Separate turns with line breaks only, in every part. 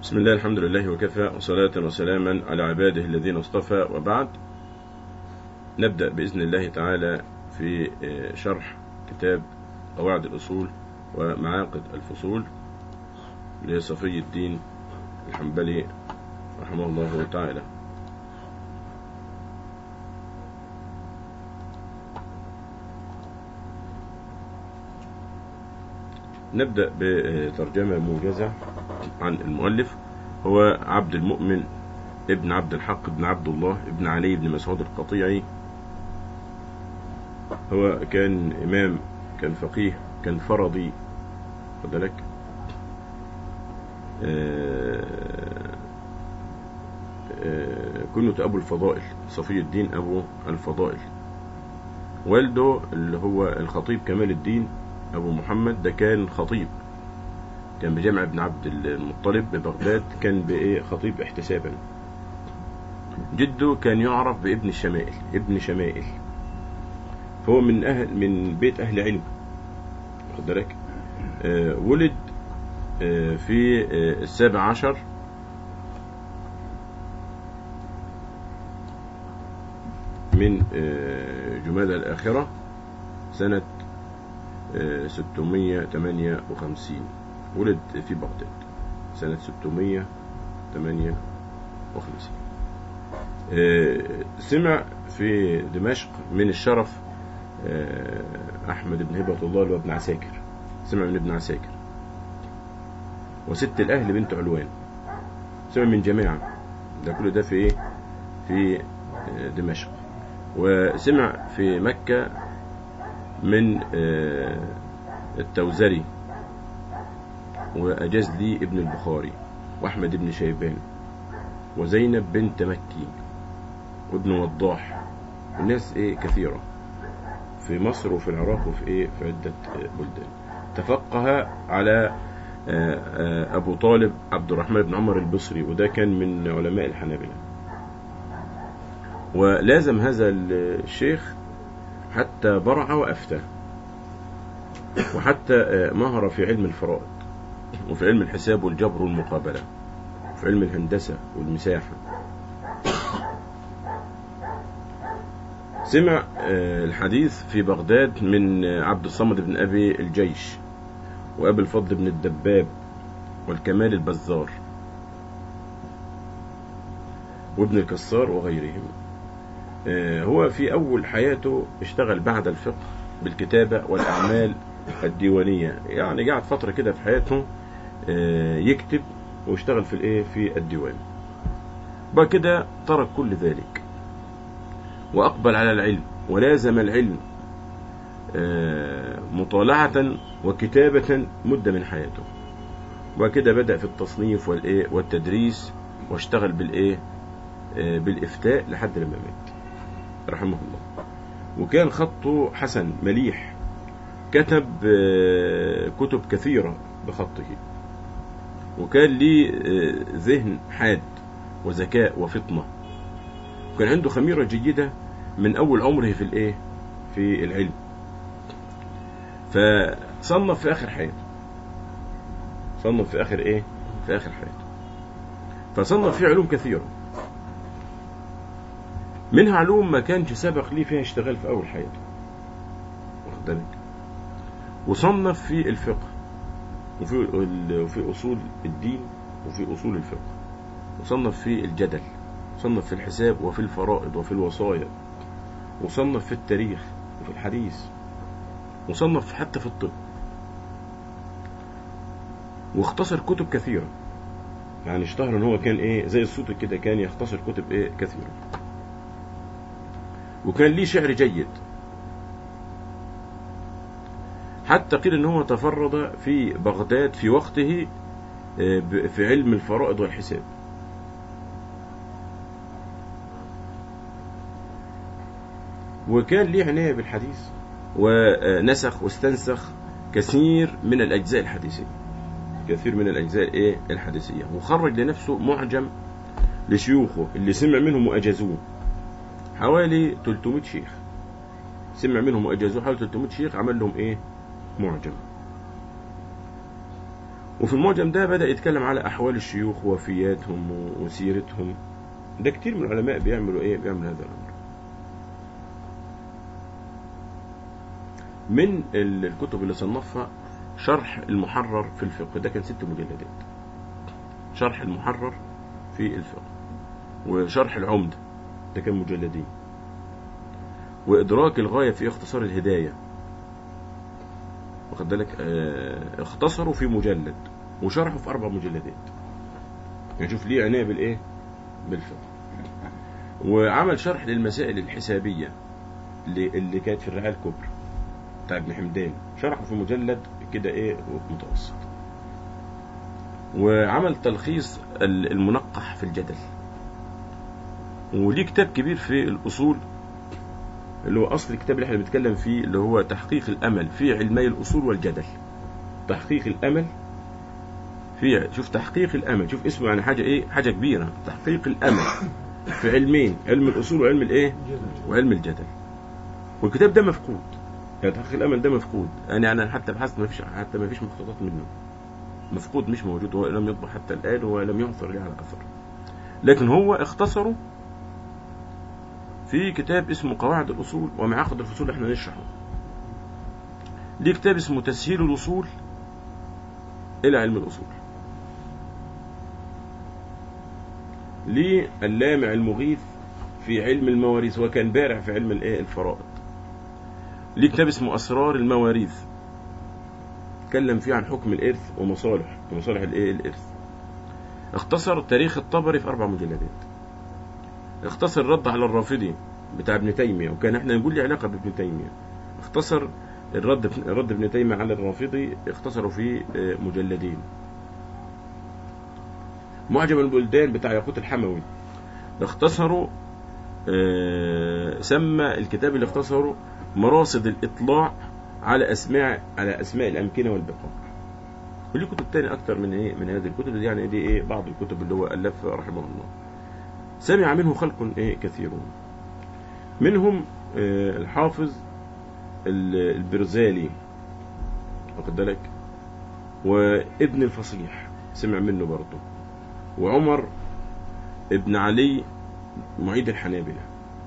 بسم الله الحمد لله وكفى وصلاة وسلاما على عباده الذين اصطفى وبعد نبدأ بإذن الله تعالى في شرح كتاب قواعد الأصول ومعاقد الفصول لصفي الدين الحنبلي رحمه الله تعالى نبدأ بترجمة موجزة عن المؤلف هو عبد المؤمن ابن عبد الحق ابن عبد الله ابن علي بن مسعود القطيعي هو كان إمام كان فقيه كان فرضي خد بالك كنت أبو الفضائل صفي الدين أبو الفضائل والده اللي هو الخطيب كمال الدين أبو محمد ده كان خطيب كان بجامع ابن عبد المطلب ببغداد كان بإيه خطيب احتسابا جده كان يعرف بابن الشمائل ابن شمائل فهو من أهل من بيت أهل علم خد بالك آه ولد آه في آه السابع عشر من جمادى الآخرة سنة 658 ولد في بغداد سنة 658 سمع في دمشق من الشرف أحمد بن هبة الله اللي هو ابن عساكر سمع من ابن عساكر وست الأهل بنت علوان سمع من جماعة ده كل ده في إيه في دمشق وسمع في مكة من التوزري وأجاز لي ابن البخاري وأحمد بن شيبان وزينب بنت مكي وابن وضاح والناس إيه كثيرة في مصر وفي العراق وفي إيه في عدة بلدان تفقه على أبو طالب عبد الرحمن بن عمر البصري وده كان من علماء الحنابلة ولازم هذا الشيخ حتى برع وأفتى وحتى مهر في علم الفرائض وفي علم الحساب والجبر والمقابلة وفي علم الهندسة والمساحة سمع الحديث في بغداد من عبد الصمد بن أبي الجيش وأبي الفضل بن الدباب والكمال البزار وابن الكسار وغيرهم هو في أول حياته اشتغل بعد الفقه بالكتابة والأعمال الديوانية يعني قعد فترة كده في حياته يكتب واشتغل في الايه في الديوان بعد كده ترك كل ذلك وأقبل على العلم ولازم العلم مطالعة وكتابة مدة من حياته وكده بدأ في التصنيف والإيه والتدريس واشتغل بالإيه بالإفتاء لحد لما مات رحمه الله وكان خطه حسن مليح كتب كتب كثيرة بخطه وكان ليه ذهن حاد وذكاء وفطنة وكان عنده خميرة جيدة من أول عمره في الإيه في العلم فصنف في آخر حياته صنف في آخر إيه في آخر حياته فصنف فيه علوم كثيرة منها علوم ما كانش سبق ليه فيها اشتغال في أول حياته واخد بالك وصنف في الفقه وفي وفي أصول الدين وفي أصول الفقه وصنف في الجدل وصنف في الحساب وفي الفرائض وفي الوصايا وصنف في التاريخ وفي الحديث وصنف حتى في الطب واختصر كتب كثيرة يعني اشتهر ان هو كان ايه زي الصوت كده كان يختصر كتب ايه كثيرة وكان ليه شعر جيد حتى قيل ان هو تفرد في بغداد في وقته في علم الفرائض والحساب وكان ليه عناية بالحديث ونسخ واستنسخ كثير من الأجزاء الحديثية كثير من الأجزاء إيه الحديثية وخرج لنفسه معجم لشيوخه اللي سمع منهم وأجازوه حوالي 300 شيخ سمع منهم وأجازوه حوالي 300 شيخ عمل لهم إيه معجم وفي المعجم ده بدأ يتكلم على أحوال الشيوخ ووفياتهم و- وسيرتهم ده كتير من العلماء بيعملوا إيه بيعملوا هذا الأمر من ال- الكتب اللي صنفها شرح المحرر في الفقه ده كان ست مجلدات شرح المحرر في الفقه وشرح العمدة ده كان مجلدين وإدراك الغاية في اختصار الهداية واخد بالك آه، اختصروا في مجلد وشرحوا في أربع مجلدات يعني شوف ليه عناية بالإيه بالفقه وعمل شرح للمسائل الحسابية اللي, اللي كانت في الرعاية الكبرى بتاع ابن حمدان شرحه في مجلد كده ايه متوسط وعمل تلخيص ال- المنقح في الجدل وليه كتاب كبير في الأصول اللي هو أصل الكتاب اللي احنا بنتكلم فيه اللي هو تحقيق الأمل في علمي الأصول والجدل تحقيق الأمل في شوف تحقيق الأمل شوف اسمه يعني حاجة إيه حاجة كبيرة تحقيق الأمل في علمين علم الأصول وعلم الإيه وعلم الجدل والكتاب ده مفقود يعني تحقيق الأمل ده مفقود يعني أنا حتى بحثت ما فيش حتى ما فيش مخطوطات منه مفقود مش موجود هو لم يطبع حتى الآن ولم ينثر لي على أثر لكن هو اختصره في كتاب اسمه قواعد الأصول ومعاقد الفصول احنا نشرحه ليه كتاب اسمه تسهيل الوصول إلى علم الأصول ليه اللامع المغيث في علم المواريث وكان بارع في علم الايه الفرائض ليه كتاب اسمه أسرار المواريث اتكلم فيه عن حكم الإرث ومصالح ومصالح الايه الإرث اختصر تاريخ الطبري في أربع مجلدات اختصر الرد على الرافضي بتاع ابن تيمية وكان احنا نقول لي علاقة بابن تيمية اختصر الرد الرد ابن تيمية على الرافضي اختصروا في آه، مجلدين معجم البلدان بتاع ياقوت الحموي اختصروا آه، سمى الكتاب اللي اختصره مراصد الإطلاع على أسماء على أسماء الأمكنة والبقاع وليه كتب تاني أكتر من إيه من هذه الكتب دي يعني دي إيه بعض الكتب اللي هو ألفها رحمه الله سمع منه خلق إيه كثيرون منهم آه، الحافظ ال- البرزالي واخد بالك وابن الفصيح سمع منه برضه وعمر ابن علي معيد الحنابلة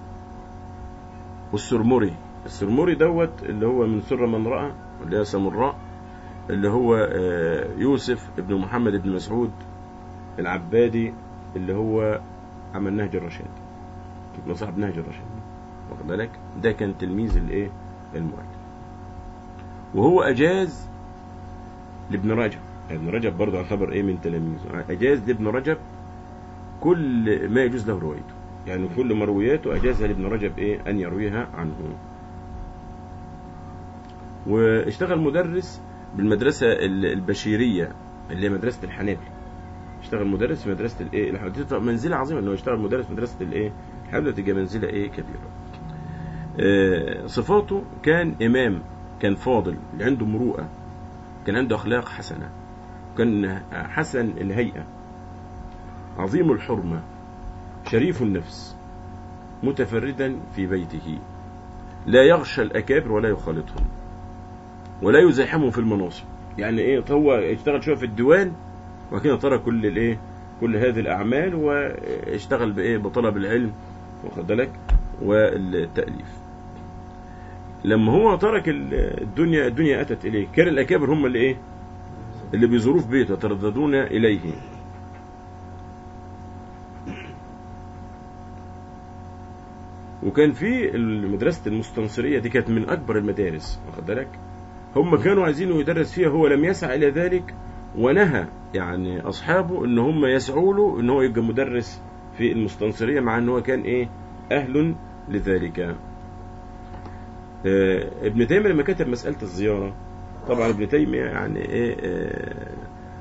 والسرمري السرمري دوت اللي هو من سر من رأى اللي هي سمراء اللي هو آه، يوسف ابن محمد بن مسعود العبادي اللي هو عمل نهج الرشاد ابن صاحب نهج الرشاد واخد بالك ده كان تلميذ الايه المؤلف وهو اجاز لابن رجب ابن رجب برضه يعتبر ايه من تلاميذه اجاز لابن رجب كل ما يجوز له روايته يعني كل مروياته اجازها لابن رجب ايه ان يرويها عنه واشتغل مدرس بالمدرسه ال- البشيريه اللي هي مدرسه الحنابل اشتغل مدرس في مدرسه الايه الحنابلة. منزله عظيمه انه يشتغل مدرس في مدرسه الايه الحنابلة تبقى منزله ايه كبيره آه، صفاته كان إمام كان فاضل عنده مروءة كان عنده أخلاق حسنة كان حسن الهيئة عظيم الحرمة شريف النفس متفردا في بيته لا يغشى الأكابر ولا يخالطهم ولا يزاحمهم في المناصب يعني ايه هو اشتغل شويه في الديوان وكده ترك كل الايه كل هذه الاعمال واشتغل بايه بطلب العلم واخد بالك والتاليف لما هو ترك ال- الدنيا الدنيا اتت اليه كان الاكابر هم اللي ايه اللي بيزوروه في بيته يترددون اليه وكان في مدرسة المستنصرية دي كانت من أكبر المدارس واخد بالك هم كانوا عايزينه يدرس فيها هو لم يسعى إلى ذلك ونهى يعني أصحابه إن هم يسعوا له إن هو يبقى مدرس في المستنصرية مع إن هو كان إيه أهل لذلك آه ابن تيمية لما كتب مسألة الزيارة طبعا ابن تيمية يعني إيه آه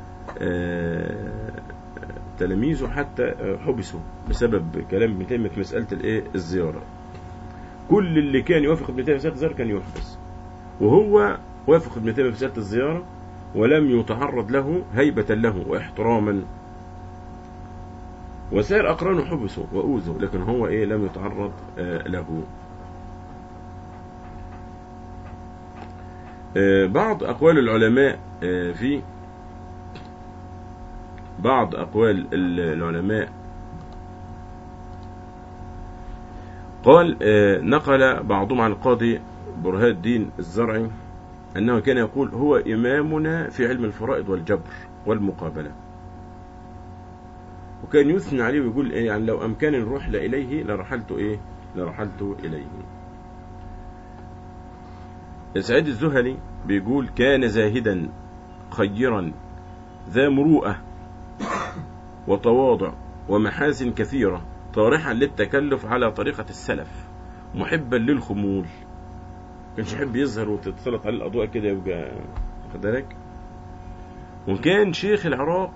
آه تلاميذه حتى آه، حبسوا بسبب كلام ابن تيمية في مسألة الإيه الزيارة كل اللي كان يوافق ابن تيمية في مسألة الزيارة كان يحبس وهو وافق ابن تيمية في مسألة الزيارة ولم يتعرض له هيبة له واحتراما وسائر أقرانه حبسوا وأوذوا لكن هو إيه لم يتعرض آه، له آه، بعض أقوال العلماء آه، في بعض أقوال ال- العلماء قال آه، نقل بعضهم عن القاضي برهان الدين الزرعي أنه كان يقول هو إمامنا في علم الفرائض والجبر والمقابلة وكان يثني عليه ويقول إيه يعني لو أمكانني الرحل إليه لرحلت إيه لرحلت إليه سعيد الزهلي بيقول كان زاهدا خيرا ذا مروءة وتواضع ومحاسن كثيرة طارحا للتكلف على طريقة السلف محبا للخمول كانش يحب يظهر وتتسلط عليه الأضواء كده يبقى واخد بالك وكان شيخ العراق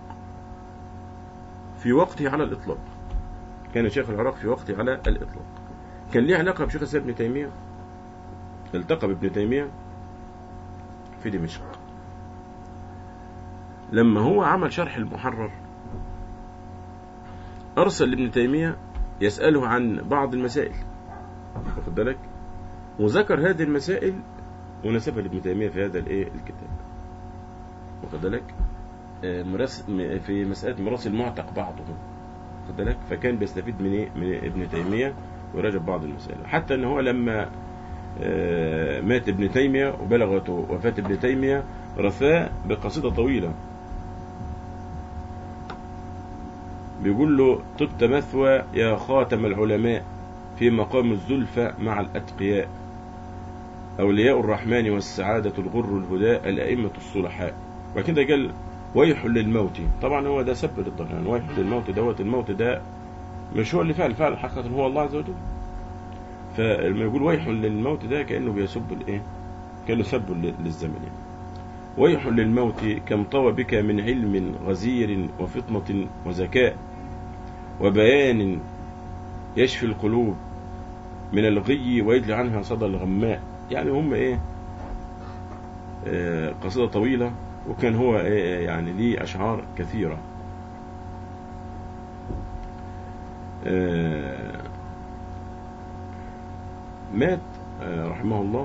في وقته على الإطلاق كان شيخ العراق في وقته على الإطلاق كان ليه علاقة بشيخ الإسلام ابن تيمية التقى بابن تيمية في دمشق لما هو عمل شرح المحرر أرسل لابن تيمية يسأله عن بعض المسائل واخد بالك وذكر هذه المسائل ونسبها لابن تيمية في هذا الايه الكتاب واخد بالك آه، مراس م- في مسألة ميراث المعتق بعضهم واخد بالك فكان بيستفيد من ايه من ابن تيمية ويراجع بعض المسائل حتى ان هو لما آه، مات ابن تيمية وبلغت وفاة ابن تيمية رثاء بقصيدة طويلة بيقول له طبت مثوى يا خاتم العلماء في مقام الزلفى مع الأتقياء أولياء الرحمن والسعادة الغر الهداء الأئمة الصلحاء وكده قال ويح للموت طبعا هو ده سب للضلال ويح للموت دوت الموت ده مش هو اللي فعل فعل حقيقة هو الله عز وجل فلما يقول ويح للموت ده كأنه بيسب الايه كأنه سب لل- للزمن يعني ويح للموت كم طوى بك من علم غزير وفطنة وذكاء وبيان يشفي القلوب من الغي ويجلي عنها صدى الغماء يعني هم ايه آه، قصيدة طويلة وكان هو إيه يعني ليه أشعار كثيرة آه، مات آه، رحمه الله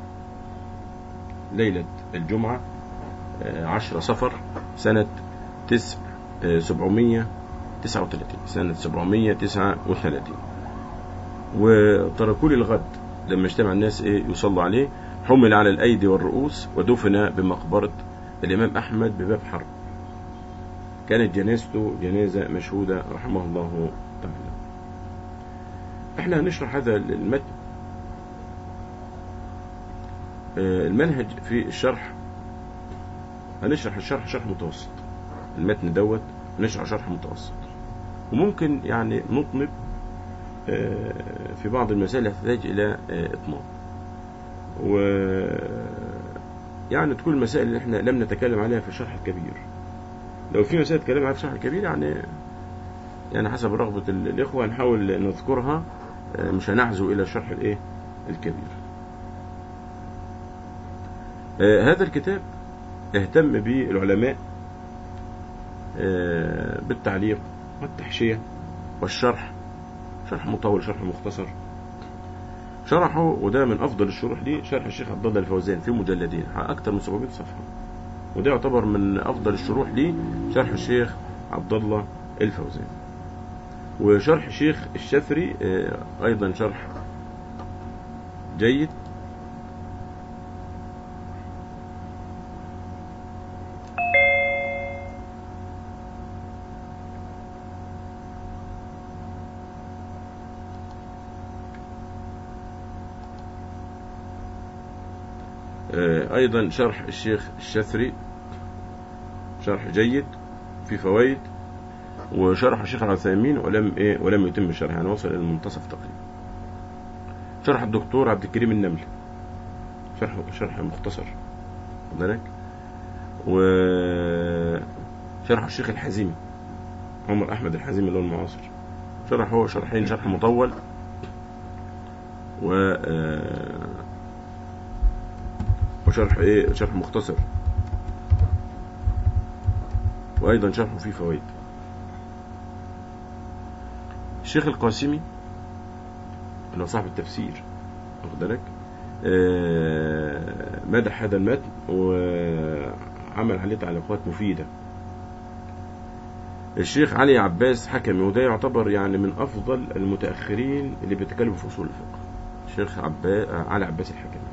ليلة الجمعة آه، عشرة صفر سنة تسع آه، سبعمية تسعة وثلاثين سنة سبعمية تسعة وثلاثين وتركوا لي الغد لما اجتمع الناس ايه يصلوا عليه حمل على الايدي والرؤوس ودفن بمقبرة الامام احمد بباب حرب كانت جنازته جنازة مشهودة رحمه الله تعالى احنا هنشرح هذا المتن آه، المنهج في الشرح هنشرح الشرح شرح متوسط المتن دوت هنشرح شرح متوسط وممكن يعني نطنب آه، في بعض المسائل تحتاج إلى آه، إطناب و يعني تكون المسائل اللي احنا لم نتكلم عليها في الشرح الكبير لو في مسائل تكلم عليها في الشرح الكبير يعني يعني حسب رغبة ال- الإخوة نحاول نذكرها آه، مش هنعزو إلى الشرح الإيه الكبير آه، هذا الكتاب اهتم به العلماء آه، بالتعليق والتحشية والشرح شرح مطول شرح مختصر شرحه وده من افضل الشروح ليه شرح الشيخ عبد الله الفوزان في مجلدين اكثر من 700 صفحه وده يعتبر من افضل الشروح ليه شرح الشيخ عبد الله الفوزان وشرح الشيخ الشافري آه، ايضا شرح جيد آه، ايضا شرح الشيخ الشثري شرح جيد في فوائد وشرح الشيخ العثيمين ولم ايه ولم يتم الشرح يعني وصل الى المنتصف تقريبا شرح الدكتور عبد الكريم النمل شرح شرح مختصر واخد بالك وشرح الشيخ الحزيمي عمر احمد الحزيمي اللي هو المعاصر شرح هو شرحين شرح مطول و آه، وشرح ايه شرح مختصر وايضا شرحه فيه فوائد الشيخ القاسمي اللي هو صاحب التفسير واخد بالك آه، مدح هذا المتن وعمل عليه تعليقات مفيدة الشيخ علي عباس حكمي وده يعتبر يعني من افضل المتاخرين اللي بيتكلموا في اصول الفقه الشيخ عبا... علي عباس الحكمي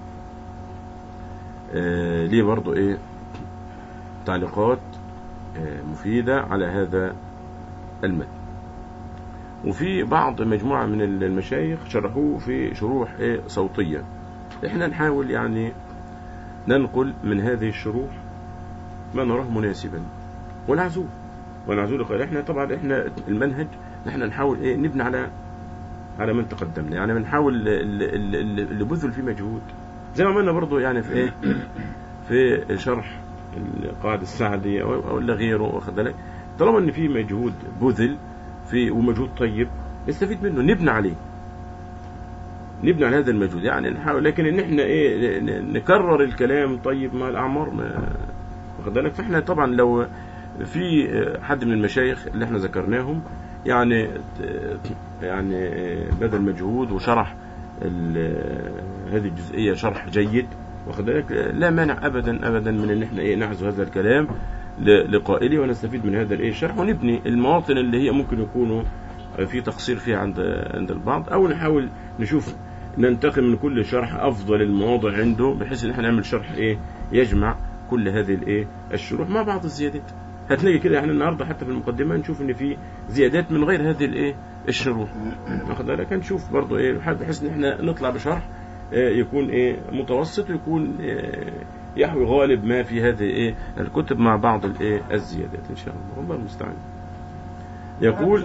آه ليه برضو ايه تعليقات آه مفيدة على هذا المتن وفي بعض مجموعة من المشايخ شرحوه في شروح ايه صوتية احنا نحاول يعني ننقل من هذه الشروح ما نراه مناسبا ونعزوه ونعزوه قال احنا طبعا احنا المنهج نحن نحاول ايه نبني على على من تقدمنا يعني بنحاول اللي بذل فيه مجهود زي ما عملنا برضه يعني في ايه في شرح القاعدة السعدي او ولا غيره واخد بالك طالما ان في مجهود بذل في ومجهود طيب نستفيد منه نبني عليه نبني على هذا المجهود يعني نحاول لكن ان احنا ايه نكرر الكلام طيب مع الاعمار ما واخد بالك فاحنا طبعا لو في حد من المشايخ اللي احنا ذكرناهم يعني يعني بذل مجهود وشرح هذه الجزئيه شرح جيد واخد بالك لا مانع ابدا ابدا من ان احنا ايه نعزو هذا الكلام لقائله ونستفيد من هذا الايه الشرح ونبني المواطن اللي هي ممكن يكونوا في تقصير فيها عند عند البعض او نحاول نشوف ننتقي من كل شرح افضل المواضع عنده بحيث ان احنا نعمل شرح ايه يجمع كل هذه الايه الشروح مع بعض الزيادات هتلاقي كده يعني النهارده حتى في المقدمه نشوف ان في زيادات من غير هذه الايه الشروح واخد بالك هنشوف برضه ايه بحيث ان احنا نطلع بشرح يكون ايه متوسط ويكون إيه يحوي غالب ما في هذه ايه الكتب مع بعض الايه الزيادات ان شاء الله والله المستعان يقول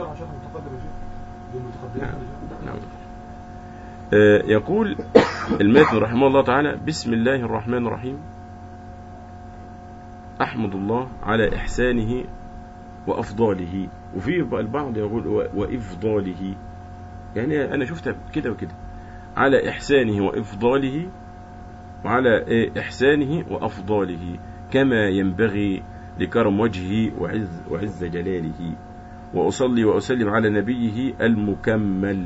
نعم نعم آه يقول الماتن رحمه الله تعالى بسم الله الرحمن الرحيم أحمد الله على إحسانه وأفضاله وفي البعض يقول وإفضاله يعني أنا شفتها كده وكده على إحسانه وإفضاله وعلى إحسانه وأفضاله كما ينبغي لكرم وجهه وعز, وعز جلاله وأصلي وأسلم على نبيه المكمل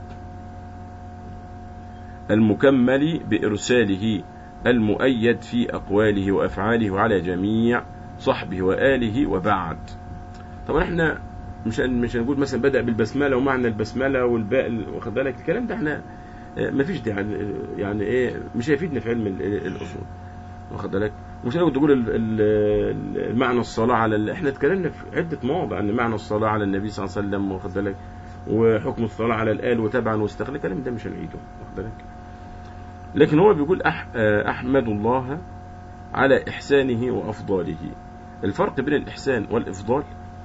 المكمل بإرساله المؤيد في أقواله وأفعاله وعلى جميع صحبه وآله وبعد طبعا احنا مش مش هنقول مثلا بدأ بالبسملة ومعنى البسملة والباء واخد بالك الكلام ده احنا ما فيش ده يعني ايه مش هيفيدنا في علم الأصول واخد بالك مش هنقول تقول المعنى الصلاة على احنا اتكلمنا في عدة مواضع عن معنى الصلاة على النبي صلى الله عليه وسلم واخد بالك وحكم الصلاة على الآل وتبعا واستغل الكلام ده مش هنعيده واخد بالك لكن هو بيقول أح أحمد الله على إحسانه وأفضاله الفرق بين الإحسان والإفضال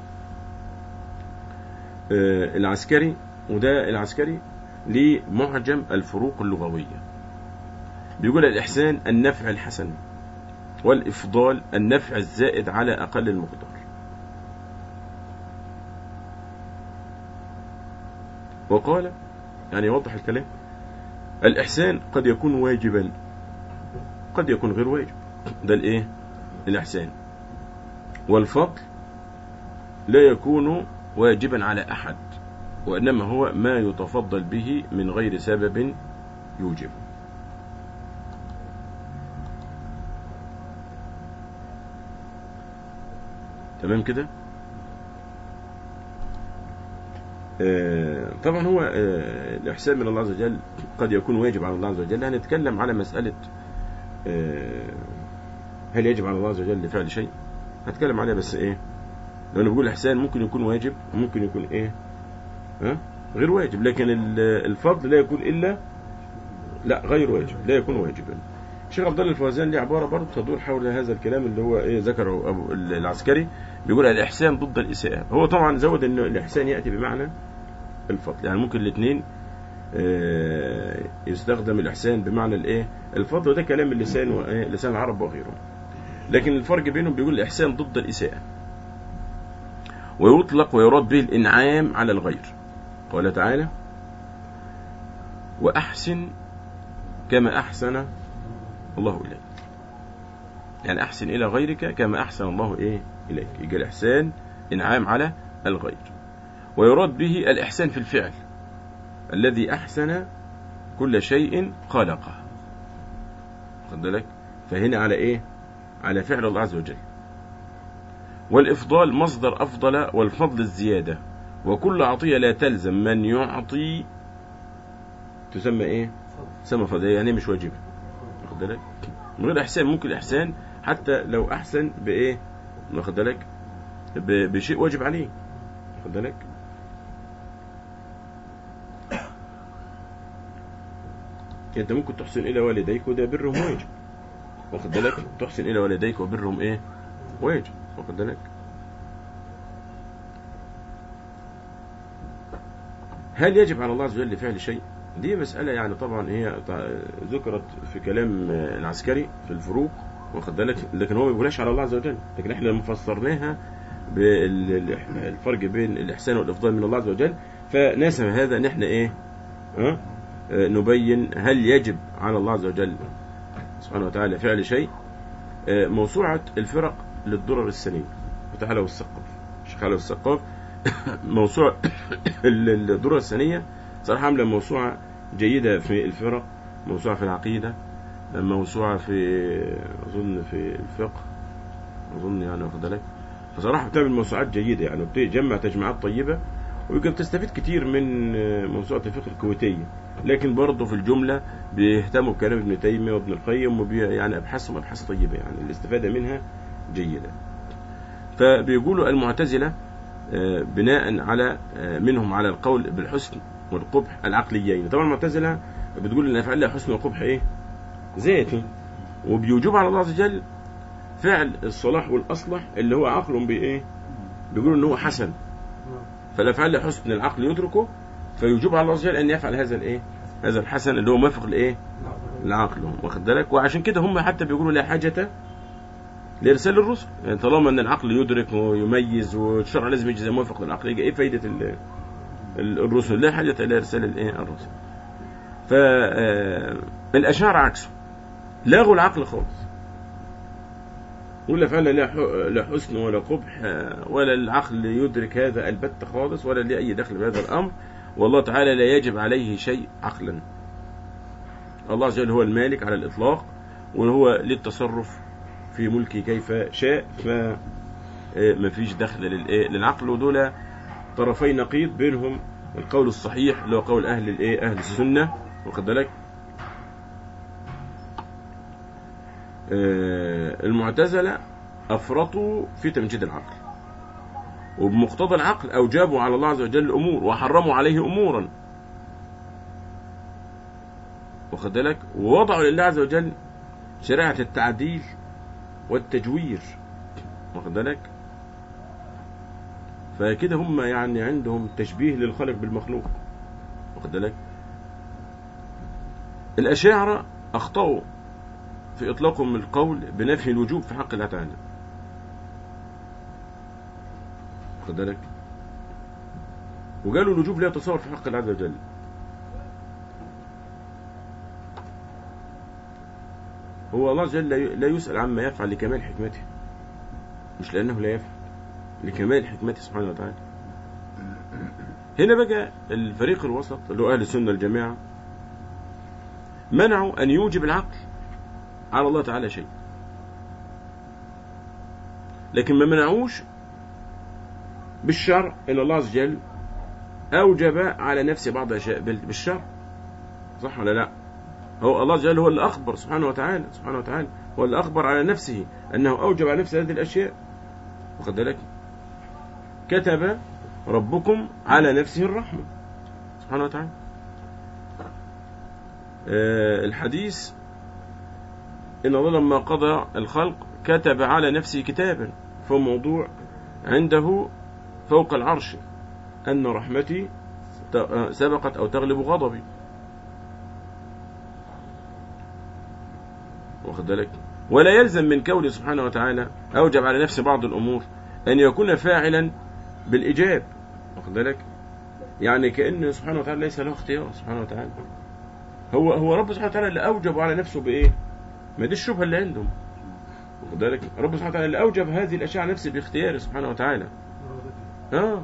العسكري وده العسكري لمعجم الفروق اللغوية بيقول الإحسان النفع الحسن والإفضال النفع الزائد على أقل المقدار وقال يعني يوضح الكلام الإحسان قد يكون واجبا قد يكون غير واجب ده الإيه الإحسان والفضل لا يكون واجبا على أحد وإنما هو ما يتفضل به من غير سبب يوجب تمام كده آه طبعا هو آه الإحسان من الله عز وجل قد يكون واجب على الله عز وجل هنتكلم على مسألة آه هل يجب على الله عز وجل لفعل شيء هتكلم عليها بس ايه لو انا بقول احسان ممكن يكون واجب وممكن يكون ايه ها غير واجب لكن الفضل لا يكون الا لا غير واجب لا يكون واجبا الشيخ عبد الله الفوزان ليه عباره برضه تدور حول هذا الكلام اللي هو ايه ذكره ابو العسكري بيقول الاحسان ضد الاساءه هو طبعا زود ان الاحسان ياتي بمعنى الفضل يعني ممكن الاثنين يستخدم الاحسان بمعنى الايه الفضل وده كلام اللسان وايه لسان العرب وغيره لكن الفرق بينهم بيقول الاحسان ضد الاساءه ويطلق ويراد به الانعام على الغير قال تعالى واحسن كما احسن الله اليك يعني احسن الى غيرك كما احسن الله ايه اليك يجي الاحسان انعام على الغير ويراد به الاحسان في الفعل الذي احسن كل شيء خلقه خد بالك فهنا على ايه على فعل الله عز وجل والإفضال مصدر أفضل والفضل الزيادة وكل عطية لا تلزم من يعطي تسمى إيه؟ تسمى فضل يعني مش واجبة واخد بالك؟ من غير إحسان ممكن إحسان حتى لو أحسن بإيه؟ واخد بالك؟ ب- بشيء واجب عليه واخد بالك؟ انت ممكن تحسن الى والديك وده برهم واجب واخد بالك تحسن الى والديك وبرهم ايه واجب واخد بالك هل يجب على الله عز وجل فعل شيء دي مسألة يعني طبعا هي ط- ذكرت في كلام آه، العسكري في الفروق واخد بالك لكن هو ما بيقولهاش على الله عز وجل لكن احنا لما فسرناها بالفرق بين الإحسان والإفضال من الله عز وجل فناسب هذا ان احنا ايه ها آه، نبين هل يجب على الله عز وجل سبحانه وتعالى فعل شيء آه، موسوعة الفرق للدرر السنية فتح له السقاف الشيخ علي السقاف موسوعة ال- الدرر السنية صراحة عاملة موسوعة جيدة في الفرق موسوعة في العقيدة موسوعة في أظن في الفقه أظن يعني واخد بالك فصراحة بتعمل موسوعات جيدة يعني بتجمع تجميعات طيبة ويمكن تستفيد كتير من آه، موسوعة الفقه الكويتية لكن برضه في الجملة بيهتموا بكلام ابن تيمية وابن القيم وبي يعني أبحاثهم أبحاث طيبة يعني الاستفادة منها جيدة فبيقولوا المعتزلة آه، بناء على آه، منهم على القول بالحسن والقبح العقليين طبعا المعتزلة بتقول ان افعال لها حسن وقبح ايه ذاتي وبيوجب على الله عز وجل فعل الصلاح والاصلح اللي هو عقل بايه بيقولوا ان هو حسن فالافعال لها حسن العقل يدركه فيوجب على الله عز وجل ان يفعل هذا الايه هذا الحسن اللي هو موافق لايه العقل واخد بالك وعشان كده هم حتى بيقولوا لا حاجة لإرسال الرسل يعني طالما أن العقل يدرك ويميز والشرع لازم يجي زي موافق للعقل يجي إيه فايدة ال- ال- الرسل لا حاجة إلى إرسال الإيه الرسل فالأشاعرة عكسه لاغوا العقل خالص ولا فعلا لا ح- لا حسن ولا قبح آه، ولا العقل يدرك هذا البت خالص ولا ليه أي دخل بهذا الأمر والله تعالى لا يجب عليه شيء عقلا الله عز وجل هو المالك على الإطلاق وهو للتصرف في ملكه كيف شاء فما فيش دخل للإيه؟ للعقل ودول طرفي نقيض بينهم القول الصحيح اللي هو قول أهل الإيه أهل السنة واخد بالك آه، المعتزلة أفرطوا في تمجيد العقل وبمقتضى العقل أوجبوا على الله عز وجل أمور وحرموا عليه أمورا واخد بالك ووضعوا لله عز وجل شريعة التعديل والتجوير واخد بالك فكده هم يعني عندهم تشبيه للخالق بالمخلوق واخد بالك الأشاعرة أخطأوا في إطلاقهم القول بنفي الوجوب في حق الله تعالى واخد بالك وقالوا الوجوب لا يتصور في حق الله عز وجل هو الله عز وجل لا ي- لا يسأل عما يفعل لكمال حكمته مش لأنه لا يفعل لكمال حكمته سبحانه وتعالى هنا بقى الفريق الوسط اللي هو أهل السنة الجماعة منعوا أن يوجب العقل على الله تعالى شيء لكن ما منعوش بالشرع إن الله عز وجل أوجب على نفسه بعض الأشياء بال- بالشرع صح ولا لا هو الله عز وجل هو اللي أخبر سبحانه وتعالى سبحانه وتعالى هو اللي أخبر على نفسه أنه أوجب على نفسه هذه الأشياء واخد بالك كتب ربكم على نفسه الرحمة سبحانه وتعالى آه، الحديث إن الله لما قضى الخلق كتب على نفسه كتابا فهو موضوع عنده فوق العرش أن رحمتي ت- آه، سبقت أو تغلب غضبي واخد بالك ولا يلزم من كونه سبحانه وتعالى أوجب على نفسه بعض الأمور أن يكون فاعلا بالإيجاب واخد بالك يعني كأن سبحانه وتعالى ليس له اختيار سبحانه وتعالى هو هو رب سبحانه وتعالى اللي أوجب على نفسه بإيه ما دي الشبهة اللي عندهم واخد بالك رب سبحانه وتعالى اللي أوجب هذه الأشياء على نفسه باختياره سبحانه وتعالى اه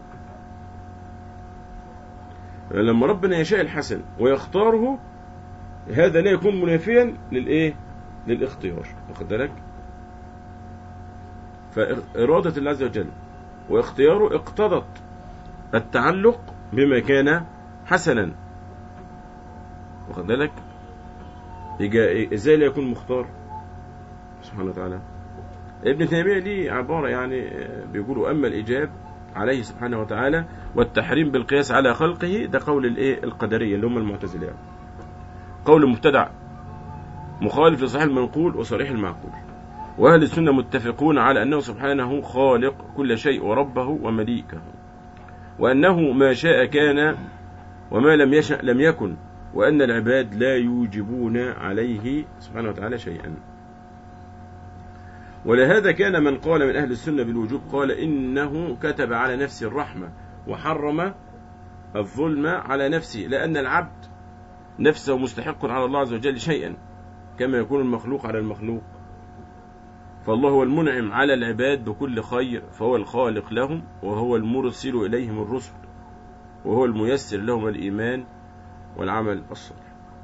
لما ربنا يشاء الحسن ويختاره هذا لا يكون منافيا للايه للاختيار واخد بالك فإرادة الله عز وجل واختياره اقتضت التعلق بما كان حسنا واخد بالك يجا- ازاي لا يكون مختار سبحانه وتعالى ابن تيمية ليه عبارة يعني آه، بيقولوا أما الإجاب عليه سبحانه وتعالى والتحريم بالقياس على خلقه ده قول الايه القدرية اللي هم المعتزلة يعني. قول مبتدع مخالف لصحيح المنقول وصريح المعقول وأهل السنة متفقون على أنه سبحانه خالق كل شيء وربه ومليكه وأنه ما شاء كان وما لم يشأ لم يكن وأن العباد لا يوجبون عليه سبحانه وتعالى شيئا ولهذا كان من قال من أهل السنة بالوجوب قال إنه كتب على نفسه الرحمة وحرم الظلم على نفسه لأن العبد نفسه مستحق على الله عز وجل شيئا كما يكون المخلوق على المخلوق فالله هو المنعم على العباد بكل خير فهو الخالق لهم وهو المرسل إليهم الرسل وهو الميسر لهم الإيمان والعمل الصالح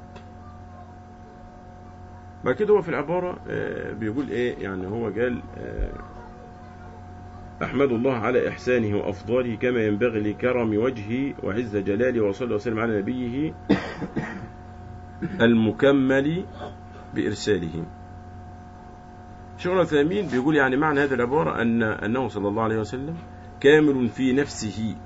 بعد كده هو في العبارة آه، بيقول إيه يعني هو قال آه، أحمد الله على إحسانه وأفضاله كما ينبغي لكرم وجهه وعز جلاله وصلى وسلم على نبيه المكمل بإرساله شغل الثامين بيقول يعني معنى هذه العبارة أن أنه صلى الله عليه وسلم كامل في نفسه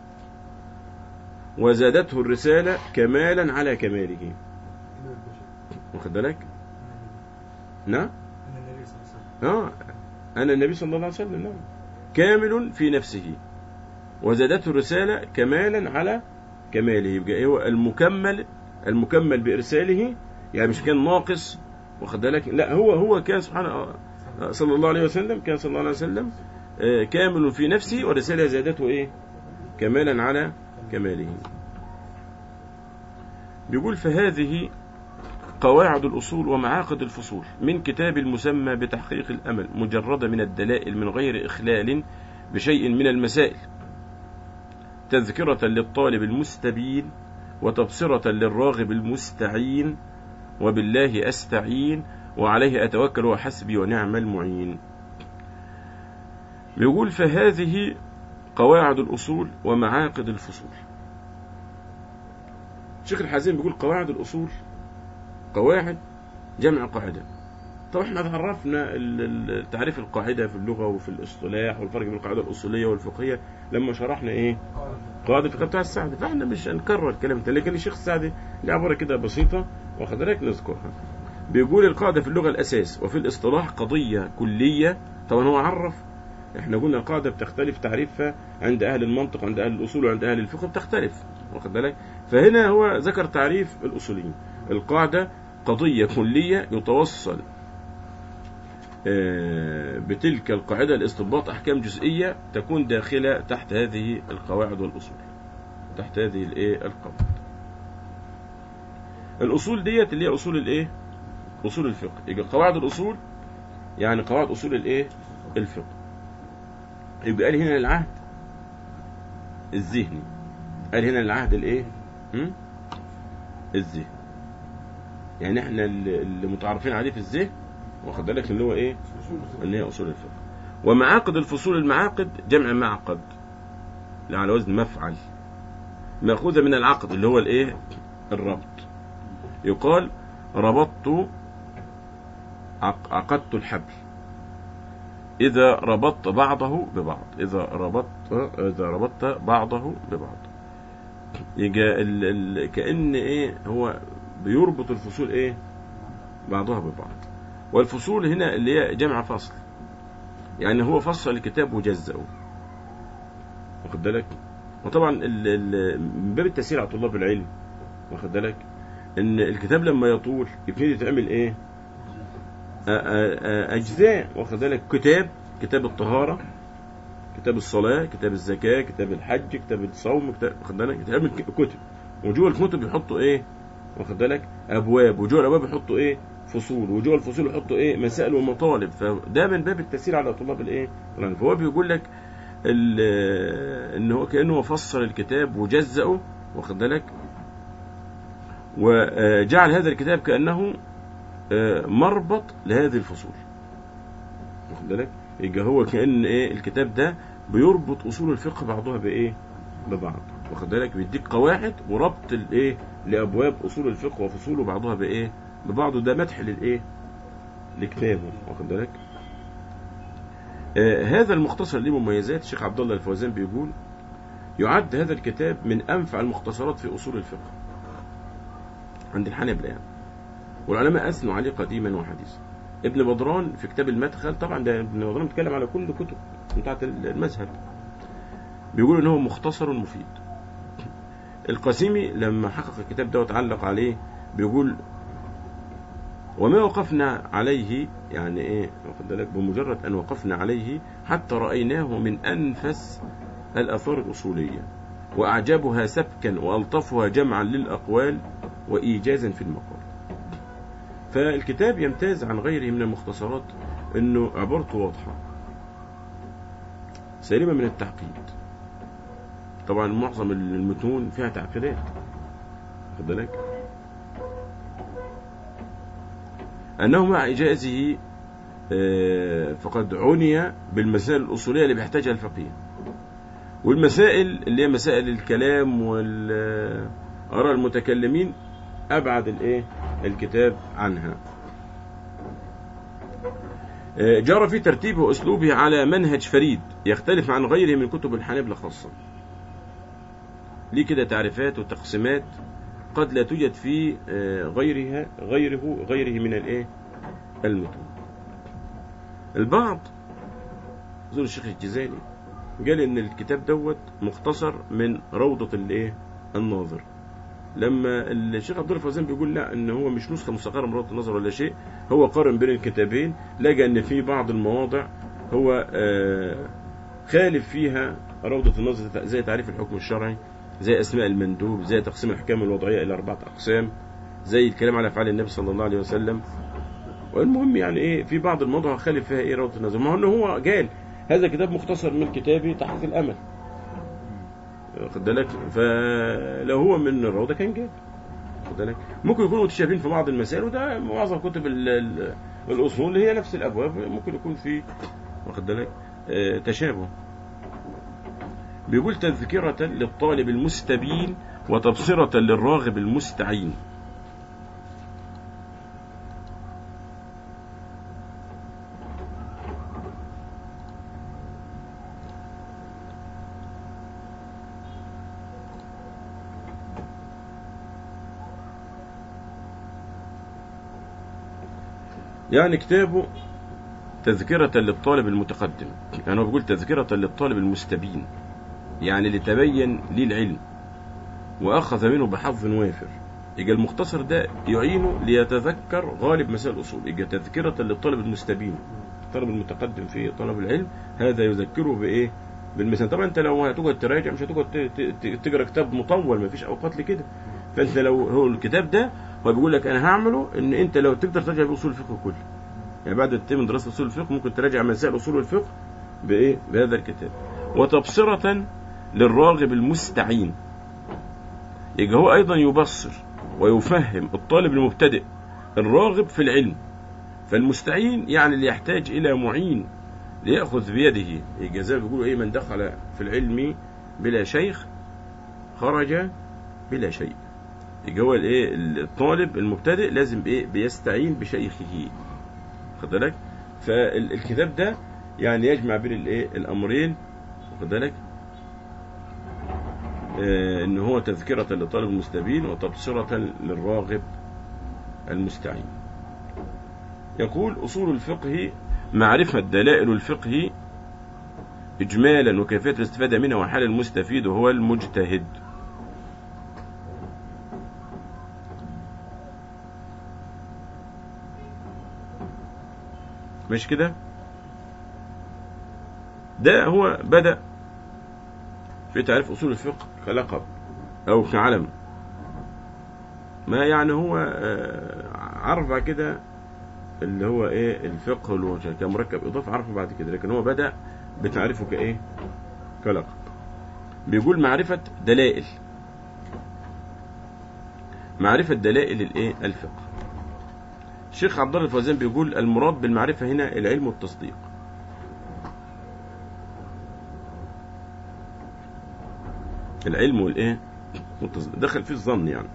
وزادته الرسالة كمالا على كماله واخد بالك؟ نعم
أن النبي صلى الله عليه وسلم
اه أنا النبي صلى الله عليه وسلم نعم كامل في نفسه وزادته الرسالة كمالا على كماله يبقى إيه هو المكمل المكمل بإرساله يعني مش كان ناقص واخد بالك لا هو هو كان سبحانه آه، صلى الله عليه وسلم كان صلى الله عليه وسلم آه، كامل في نفسه والرسالة زادته إيه كمالا على كماله بيقول فهذه قواعد الأصول ومعاقد الفصول من كتاب المسمى بتحقيق الأمل مجردة من الدلائل من غير إخلال بشيء من المسائل تذكرة للطالب المستبين وتبصرة للراغب المستعين وبالله أستعين وعليه أتوكل وحسبي ونعم المعين بيقول فهذه قواعد الأصول ومعاقد الفصول شيخ الحزين بيقول قواعد الأصول قواعد جمع قاعدة طب احنا عرفنا ال- ال- تعريف القاعدة في اللغة وفي الاصطلاح والفرق بين القاعدة الأصولية والفقهية لما شرحنا ايه قاعدة الفقه بتاع السعدي فاحنا مش هنكرر الكلام ده لكن الشيخ السعدي له عبارة كده بسيطة واخد بالك نذكرها بيقول القاعدة في اللغة الأساس وفي الاصطلاح قضية كلية طبعا هو عرف احنا قلنا القاعدة بتختلف تعريفها عند أهل المنطق وعند أهل الأصول وعند أهل الفقه بتختلف واخد بالك فهنا هو ذكر تعريف الأصوليين القاعدة قضية كلية يتوصل آه، بتلك القاعدة لاستنباط أحكام جزئية تكون داخلة تحت هذه القواعد والأصول تحت هذه الإيه القواعد الأصول ديت اللي هي أصول الإيه أصول الفقه يبقى قواعد الأصول يعني قواعد أصول الإيه الفقه يبقى قال هنا العهد الذهني قال هنا العهد الإيه م? الذهني يعني احنا اللي اللي متعرفين عليه في الذهن واخد بالك اللي هو ايه اللي هي اصول الفقه ومعاقد الفصول المعاقد جمع معقد اللي على وزن مفعل ماخوذه من العقد اللي هو الايه الربط يقال ربطت عق- عقدت الحبل إذا ربطت بعضه ببعض إذا ربطت إذا ربطت بعضه ببعض يجي ال... ال... كأن إيه هو بيربط الفصول إيه بعضها ببعض والفصول هنا اللي هي جمع فصل يعني هو فصل الكتاب وجزأه واخد بالك وطبعا ال... ال... من باب التسهيل على طلاب العلم واخد بالك ان الكتاب لما يطول يبتدي تعمل ايه أ- أ- أ- اجزاء واخد بالك كتاب كتاب الطهاره كتاب الصلاه كتاب الزكاه كتاب الحج كتاب الصوم كتاب واخد بالك يتعمل ك- كتب وجوه الكتب يحطوا ايه واخد بالك ابواب وجوه الابواب يحطوا ايه فصول وجوه الفصول يحطوا ايه مسائل ومطالب فده من باب التسهيل على طلاب الايه العلم. فهو بيقول لك ال- ان هو كانه فصل الكتاب وجزأه واخد بالك وجعل هذا الكتاب كأنه آه، مربط لهذه الفصول واخد بالك يبقى هو كأن ايه الكتاب ده بيربط اصول الفقه بعضها بايه ببعض واخد بالك بيديك قواعد وربط الايه لابواب اصول الفقه وفصوله بعضها بايه ببعض وده مدح للايه لكتابه واخد بالك آه هذا المختصر له مميزات الشيخ عبد الله الفوزان بيقول يعد هذا الكتاب من انفع المختصرات في اصول الفقه عند الحنابلة يعني والعلماء اثنوا عليه قديما وحديثا ابن بدران في كتاب المدخل طبعا ده ابن بدران بيتكلم على كل كتب بتاعت المذهب بيقول ان هو مختصر مفيد القاسمي لما حقق الكتاب ده وتعلق عليه بيقول وما وقفنا عليه يعني ايه واخد بالك بمجرد ان وقفنا عليه حتى رايناه من انفس الاثار الاصوليه واعجبها سبكا والطفها جمعا للاقوال وايجازا في المقال فالكتاب يمتاز عن غيره من المختصرات انه عبارته واضحه سليمه من التعقيد طبعا معظم المتون فيها تعقيدات خد بالك انه مع اجازه فقد عني بالمسائل الاصوليه اللي بيحتاجها الفقيه والمسائل اللي هي مسائل الكلام والاراء المتكلمين ابعد الايه الكتاب عنها جرى في ترتيبه واسلوبه على منهج فريد يختلف عن غيره من كتب الحنابلة خاصة ليه كده تعريفات وتقسيمات قد لا توجد في غيرها غيره غيره من الايه المتون البعض زول الشيخ الجزائري قال ان الكتاب دوت مختصر من روضة الايه الناظر لما الشيخ عبد الله الفوزان بيقول لا ان هو مش نسخه مستقره من روضه النظر ولا شيء هو قارن بين الكتابين لقى ان في بعض المواضع هو خالف فيها روضه النظر زي تعريف الحكم الشرعي زي اسماء المندوب زي تقسيم الاحكام الوضعيه الى اربعه اقسام زي الكلام على افعال النبي صلى الله عليه وسلم والمهم يعني ايه في بعض المواضع خالف فيها ايه روضه النظر ما هو ان هو قال هذا كتاب مختصر من كتابي تحقيق الامل واخد بالك فلو هو من الروضه كان جاب واخد بالك ممكن يكونوا متشابهين في بعض المسائل وده معظم كتب ال ال الاصول اللي هي نفس الابواب ممكن يكون في واخد بالك آه تشابه بيقول تذكرة للطالب المستبين وتبصرة للراغب المستعين يعني كتابه تذكرة للطالب المتقدم يعني هو بيقول تذكرة للطالب المستبين يعني لتبين لي العلم وأخذ منه بحظ وافر يجي المختصر ده يعينه ليتذكر غالب مسائل الأصول يجي تذكرة للطالب المستبين الطالب المتقدم في طلب العلم هذا يذكره بإيه بالمثال طبعا انت لو هتقعد تراجع مش هتقعد تقرا كتاب مطول ما فيش اوقات لكده فانت لو هو الكتاب ده هو بيقول لك انا هعمله ان انت لو تقدر تراجع باصول الفقه كله يعني بعد من دراسه اصول الفقه ممكن تراجع مسائل اصول الفقه بايه بهذا الكتاب وتبصره للراغب المستعين يبقى هو ايضا يبصر ويفهم الطالب المبتدئ الراغب في العلم فالمستعين يعني اللي يحتاج الى معين ليأخذ بيده يبقى زي ما بيقولوا ايه من دخل في العلم بلا شيخ خرج بلا شيء يبقى هو الايه الطالب المبتدئ لازم ايه بيستعين بشيخه خد بالك فالكتاب ده يعني يجمع بين الايه الامرين واخد بالك آه ان هو تذكرة للطالب المستبين وتبصرة للراغب المستعين يقول اصول الفقه معرفة دلائل الفقه إجمالا وكيفية الاستفادة منها وحال المستفيد وهو المجتهد مش كده ده هو بدأ في تعريف أصول الفقه كلقب أو كعلم ما يعني هو عرف بعد كده اللي هو ايه الفقه اللي هو كمركب اضافه عرفه بعد كده لكن هو بدا بتعريفه كايه كلقب بيقول معرفه دلائل معرفه دلائل الايه الفقه الشيخ عبد الله الفوزان بيقول المراد بالمعرفه هنا العلم والتصديق العلم والايه والتصديق دخل فيه الظن يعني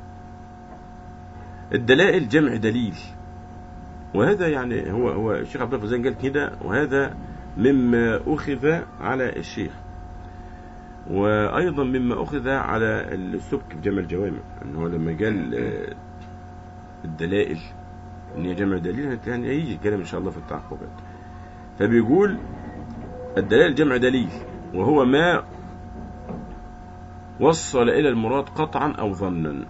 الدلائل جمع دليل وهذا يعني هو هو الشيخ عبد الله فوزان قال كده وهذا مما اخذ على الشيخ وايضا مما اخذ على السبك في جمع الجوامع ان هو لما قال آه، الدلائل ان هي جمع دليل يعني هيجي الكلام ان شاء الله في التعقبات فبيقول الدلائل جمع دليل وهو ما وصل الى المراد قطعا او ظنا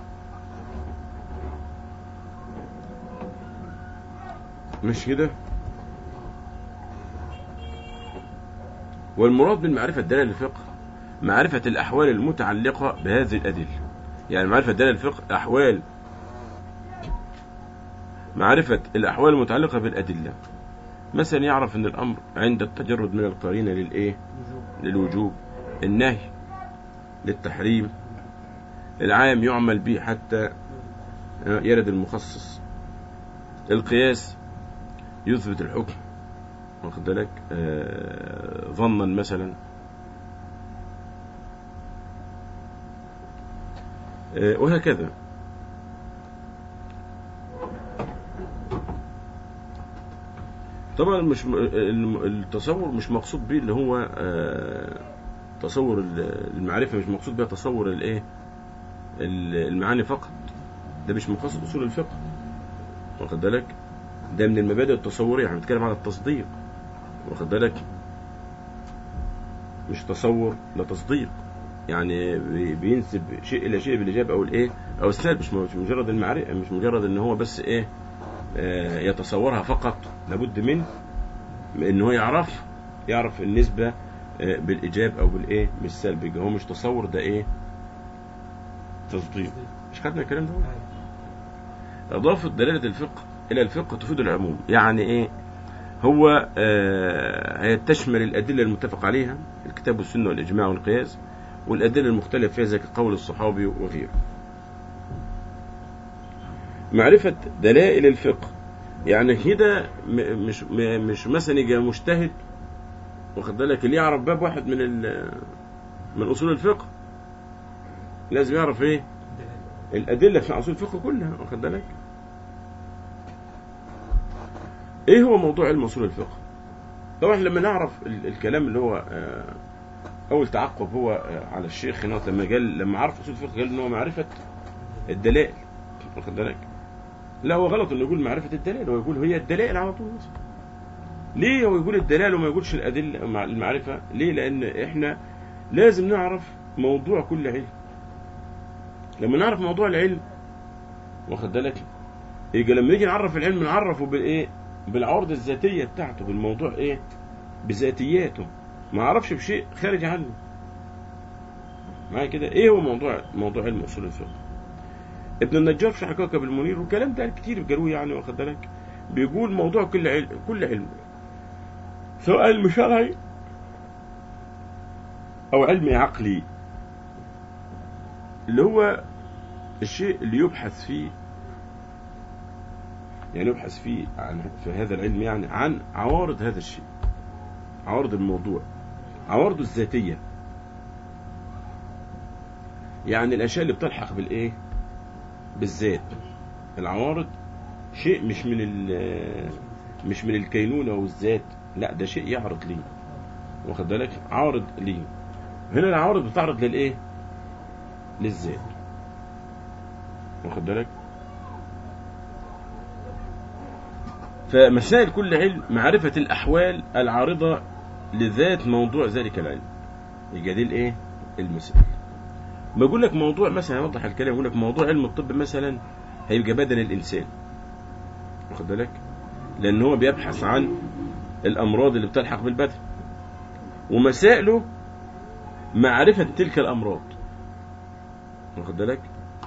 مش كده والمراد من معرفة دلائل الفقه معرفة الأحوال المتعلقة بهذه الأدلة يعني معرفة دلائل الفقه أحوال معرفة الأحوال المتعلقة بالأدلة مثلا يعرف أن الأمر عند التجرد من القرينة للإيه للوجوب النهي للتحريم العام يعمل به حتى يرد المخصص القياس يثبت الحكم واخد بالك آه، ظنا مثلا آه، وهكذا طبعا مش م- الم- التصور مش مقصود به اللي هو آه، تصور ال- المعرفة مش مقصود بها تصور الايه ال- المعاني فقط ده مش مقصد اصول الفقه واخد بالك ده من المبادئ التصورية احنا بنتكلم على التصديق واخد بالك مش تصور لا تصديق يعني بي- بينسب شيء الى شيء بالايجاب او الايه او السلب مش مش مجرد المعرفه مش مجرد ان هو بس ايه آه، يتصورها فقط لابد من ان هو يعرف يعرف النسبه آه، بالايجاب او بالايه بالسلب يبقى هو مش تصور ده ايه تصديق مش خدنا الكلام ده اضافه دلاله الفقه الى الفقه تفيد العموم يعني ايه هو آه، هي تشمل الادله المتفق عليها الكتاب والسنه والاجماع والقياس والادله المختلف فيها زي قول الصحابي وغيره معرفة دلائل الفقه يعني كده م- مش م- مش مثلا يجي مجتهد واخد بالك اللي يعرف باب واحد من ال- من اصول الفقه لازم يعرف ايه الادله في اصول الفقه كلها واخد بالك ايه هو موضوع علم اصول الفقه طبعا لما نعرف ال- الكلام اللي هو آه، اول تعقب هو آه، على الشيخ هنا لما قال لما عرف اصول الفقه قال ان هو معرفه الدلائل واخد بالك لا هو غلط انه يقول معرفه الدلائل هو يقول هي الدلائل على طول ليه هو يقول الدلائل وما يقولش الادله مع المعرفه ليه لان احنا لازم نعرف موضوع كل علم لما نعرف موضوع العلم واخد بالك يبقى لما نيجي نعرف العلم نعرفه بالايه بالعرض الذاتيه بتاعته بالموضوع ايه بذاتياته ما اعرفش بشيء خارج عنه معايا كده ايه هو موضوع موضوع علم اصول الفقه ابن النجار في حقائق المنير والكلام ده كتير قالوه يعني واخد بالك بيقول موضوع كل علم كل علم سواء علم شرعي او علم عقلي اللي هو الشيء اللي يبحث فيه يعني يبحث فيه عن في هذا العلم يعني عن عوارض هذا الشيء عوارض الموضوع عوارضه الذاتية يعني الأشياء اللي بتلحق بالإيه بالذات العوارض شيء مش من ال- مش من الكينونة والذات لا ده شيء يعرض ليه واخد بالك عارض ليه هنا العوارض بتعرض للإيه للذات واخد بالك فمسائل كل علم معرفة الأحوال العارضة لذات موضوع ذلك العلم يبقى دي الايه المسائل بقول لك موضوع مثلا اوضح الكلام يقول لك موضوع علم الطب مثلا هيبقى بدن الانسان واخد بالك لان هو بيبحث عن الامراض اللي بتلحق بالبدن ومسائله معرفة تلك الامراض واخد بالك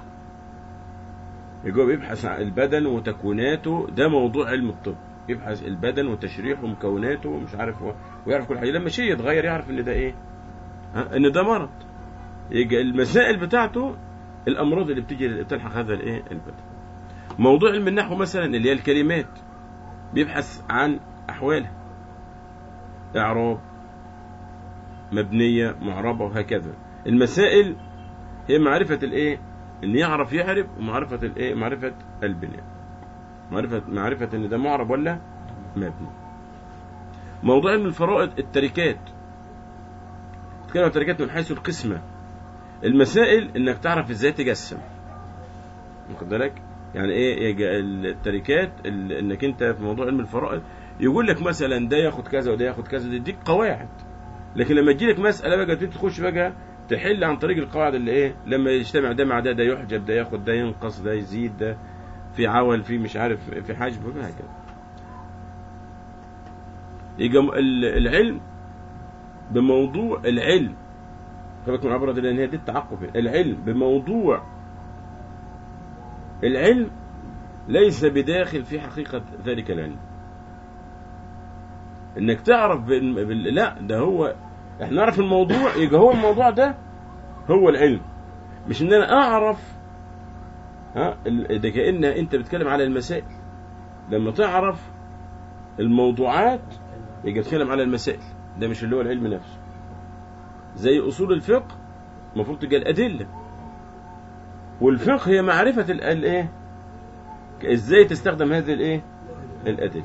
يبقى بيبحث عن البدن وتكويناته ده موضوع علم الطب يبحث البدن وتشريحه ومكوناته ومش عارف هو ويعرف كل حاجه لما شيء يتغير يعرف ان ده ايه ها ان ده مرض يبقى المسائل بتاعته الامراض اللي بتيجي اللي بتلحق هذا الايه البدن موضوع علم النحو مثلا اللي هي الكلمات بيبحث عن احوالها اعراب مبنيه معربه وهكذا المسائل هي معرفة الايه ان يعرف يعرف ومعرفة الايه معرفة البناء معرفة معرفة ان ده معرب ولا مبني موضوع علم الفرائض التركات تتكلم عن التركات من حيث القسمة المسائل انك تعرف ازاي تجسم واخد بالك يعني ايه يج- التركات ال- انك انت في موضوع علم الفرائض يقول لك مثلا ده ياخد كذا وده ياخد كذا دي قواعد لكن لما تجي لك مساله بقى تبتدي تخش بقى تحل عن طريق القواعد اللي ايه لما يجتمع ده مع ده ده يحجب ده ياخد ده ينقص ده يزيد ده في عول في مش عارف في حجب وهكذا يجي ال- العلم بموضوع العلم خليك من عبرة لان هي دي التعقب العلم بموضوع العلم ليس بداخل في حقيقة ذلك العلم انك تعرف بال... بال... لا ده هو احنا نعرف الموضوع يبقى هو الموضوع ده هو العلم مش ان انا اعرف ها ال- ده كأن انت بتتكلم على المسائل لما تعرف الموضوعات يبقى بتتكلم على المسائل ده مش اللي هو العلم نفسه زي اصول الفقه المفروض تبقى الادله والفقه هي معرفه ال- الايه ازاي تستخدم هذه الايه الادله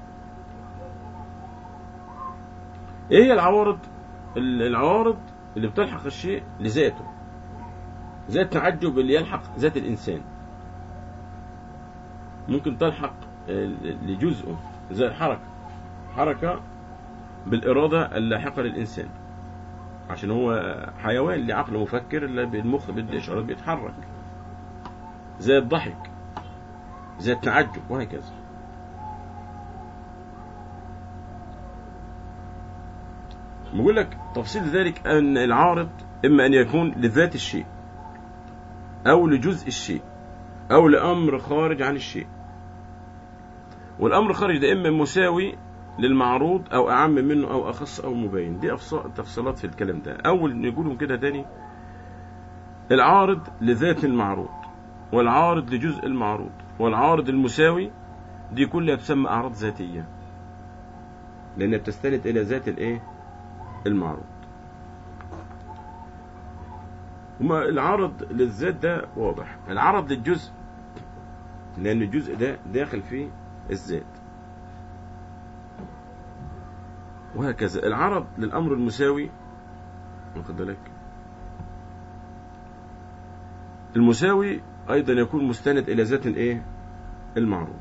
ايه هي العوارض ال- العوارض اللي بتلحق الشيء لذاته زي التعجب اللي يلحق ذات الانسان ممكن تلحق آه، لجزءه زي الحركه حركه بالاراده اللاحقه للانسان عشان هو حيوان اللي عقل مفكر اللي بالمخ بدي اشارات بيتحرك زي الضحك زي التعجب وهكذا بيقول لك تفصيل ذلك أن العارض إما أن يكون لذات الشيء أو لجزء الشيء أو لأمر خارج عن الشيء والأمر خارج ده إما مساوي للمعروض أو أعم منه أو أخص أو مبين دي أفص- تفصيلات في الكلام ده أول نقولهم كده تاني العارض لذات المعروض والعارض لجزء المعروض والعارض المساوي دي كلها تسمى أعراض ذاتية لأنها بتستند إلى ذات الإيه المعروض وما العرض للذات ده واضح العرض للجزء لأن الجزء ده داخل فيه الذات وهكذا العرض للأمر المساوي واخد بالك المساوي أيضا يكون مستند إلى ذات الإيه المعروض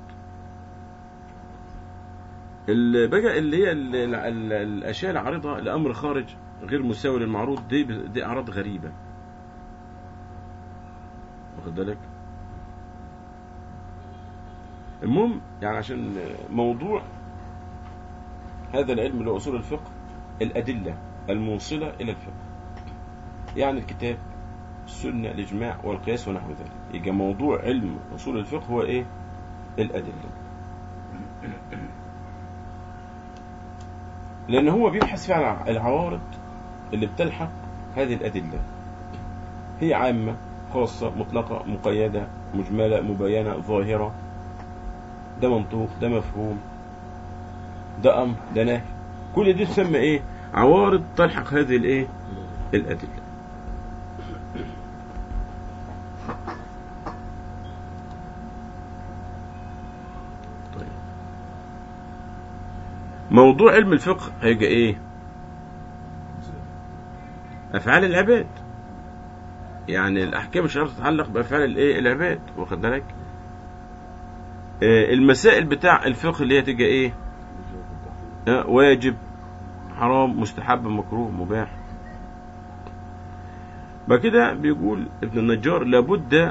اللي بقى اللي هي ال- ال- ال- الاشياء العارضه لامر خارج غير مساوي للمعروض دي دي اعراض غريبه واخد بالك المهم يعني عشان موضوع هذا العلم اللي هو اصول الفقه الادله الموصله الى الفقه يعني الكتاب السنه الاجماع والقياس ونحو ذلك يبقى موضوع علم اصول الفقه هو ايه الادله لأن هو بيبحث في عن العوارض اللي بتلحق هذه الأدلة هي عامة خاصة مطلقة مقيدة مجملة مبينة ظاهرة ده منطوق ده مفهوم ده أمر ده نهي كل دي تسمى إيه عوارض تلحق هذه الإيه الأدلة طيب موضوع علم الفقه هيبقى ايه افعال العباد يعني الاحكام الشرعيه تتعلق بافعال الايه العباد واخد بالك آه، المسائل بتاع الفقه اللي هي تبقى ايه آه، واجب حرام مستحب مكروه مباح بعد كده بيقول ابن النجار لابد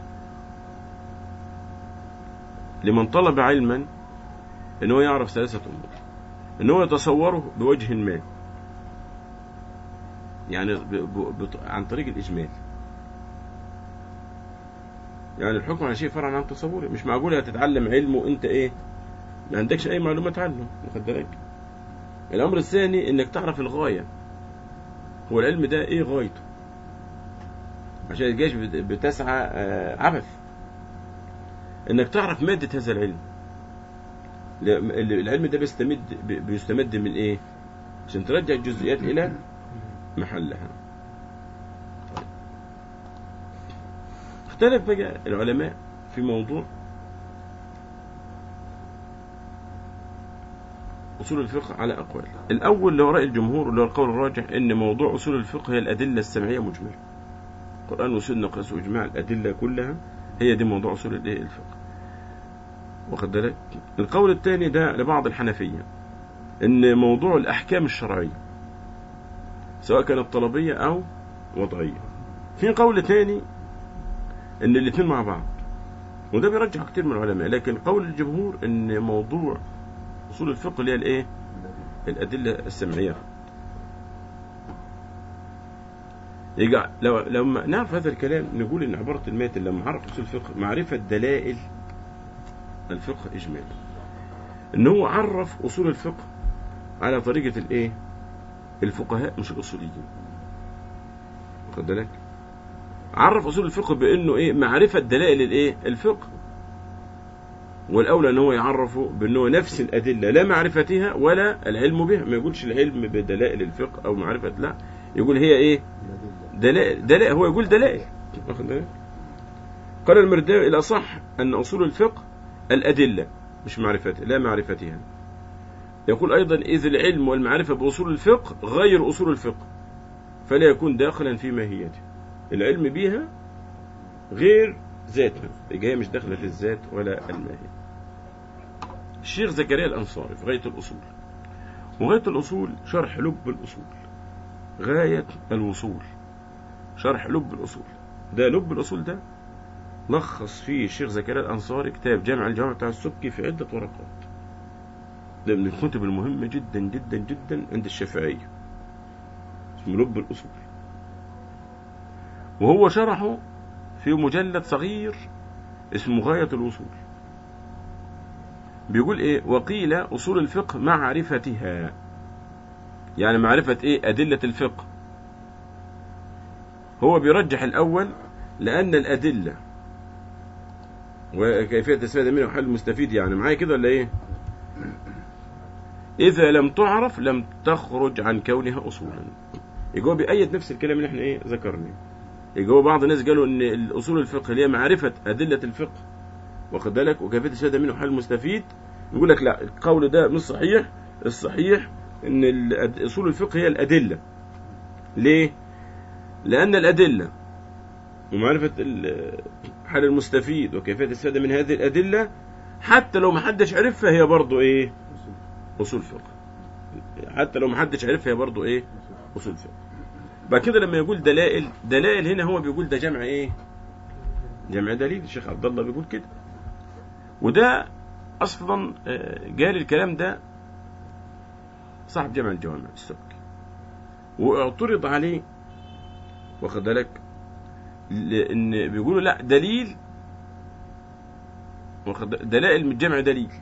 لمن طلب علما ان هو يعرف ثلاثه امور ان هو يتصوره بوجه ما يعني ب... ب... ب... عن طريق الاجمال يعني الحكم على شيء فرعا عن تصوره مش معقول هتتعلم علم وانت ايه ما عندكش اي معلومات عنه واخد بالك الامر الثاني انك تعرف الغايه هو العلم ده ايه غايته عشان الجيش بت- بتسعى آه، عبث انك تعرف ماده هذا العلم ل- العلم ده بيستمد بي- بيستمد من ايه عشان ترجع الجزئيات الى محلها اختلف بقى العلماء في موضوع أصول الفقه على أقوال الأول اللي هو رأي الجمهور اللي هو القول الراجح إن موضوع أصول الفقه هي الأدلة السمعية مجملة القرآن والسنة قياس وإجماع الأدلة كلها هي دي موضوع أصول الإيه الفقه واخد بالك القول الثاني ده لبعض الحنفية إن موضوع الأحكام الشرعية سواء كانت طلبية أو وضعية في قول ثاني إن الاثنين مع بعض وده بيرجح كتير من العلماء لكن قول الجمهور إن موضوع أصول الفقه اللي هي الإيه الأدلة السمعية يجع لو لما نعرف هذا الكلام نقول ان عباره الماتن لما عرف اصول الفقه معرفه دلائل الفقه اجمالا ان هو عرف اصول الفقه على طريقه الايه الفقهاء مش الاصوليين واخد بالك عرف اصول الفقه بانه ايه معرفه دلائل الايه الفقه والاولى ان هو يعرفه بانه نفس الادله لا معرفتها ولا العلم بها ما يقولش العلم بدلائل الفقه او معرفه لا يقول هي ايه دلائل دلائل هو يقول دلائل واخد بالك قال المرداوي الأصح أن أصول الفقه الأدلة مش معرفتها لا معرفتها يقول أيضا إذ العلم والمعرفة بأصول الفقه غير أصول الفقه فلا يكون داخلا في ماهيته العلم بها غير ذاتها هي مش داخلة في الذات ولا الماهية الشيخ زكريا الأنصاري في غاية الأصول وغاية الأصول شرح لب الأصول غاية الوصول شرح لب الأصول ده لب الأصول ده لخص فيه الشيخ زكريا الأنصاري كتاب جامع الجوامع بتاع السبكي في عدة ورقات ده من الكتب المهمة جدا جدا جدا عند الشافعية اسمه لب الأصول وهو شرحه في مجلد صغير اسمه غاية الوصول بيقول ايه وقيل أصول الفقه معرفتها يعني معرفة ايه أدلة الفقه هو بيرجح الأول لأن الأدلة وكيفية الاستفادة منه وحل المستفيد يعني معايا كده ولا إيه؟ إذا لم تعرف لم تخرج عن كونها أصولا يجوا بأية نفس الكلام اللي احنا إيه ذكرناه يجوا بعض الناس قالوا إن الأصول الفقه اللي هي معرفة أدلة الفقه واخد بالك وكيفية الاستفادة منه وحل المستفيد يقول لك لا القول ده مش صحيح الصحيح إن أصول الفقه هي الأدلة ليه؟ لأن الأدلة ومعرفة حال المستفيد وكيفية الاستفادة من هذه الأدلة حتى لو ما حدش عرفها هي برضه إيه؟ أصول فقه. حتى لو ما حدش عرفها هي برضه إيه؟ أصول فقه. بعد كده لما يقول دلائل دلائل هنا هو بيقول ده جمع إيه؟ جمع دليل الشيخ عبد الله بيقول كده. وده أصلا جال الكلام ده صاحب جمع الجوامع السبكي. واعترض عليه واخد بالك ان بيقولوا لا دليل واخد دلائل من جمع دليل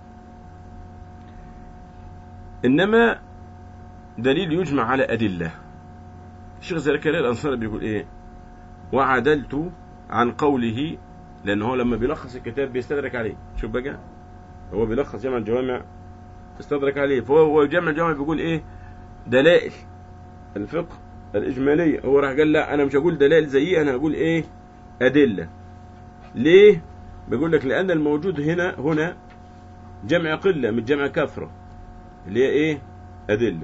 انما دليل يجمع على ادله الشيخ زكريا الانصاري بيقول ايه وعدلت عن قوله لان هو لما بيلخص الكتاب بيستدرك عليه شوف بقى هو بيلخص جمع الجوامع استدرك عليه فهو جمع الجوامع بيقول ايه دلائل الفقه الإجمالية هو راح قال لا أنا مش هقول دلائل زيي أنا هقول إيه أدلة ليه بيقول لك لأن الموجود هنا هنا جمع قلة مش جمع كثرة اللي هي إيه أدلة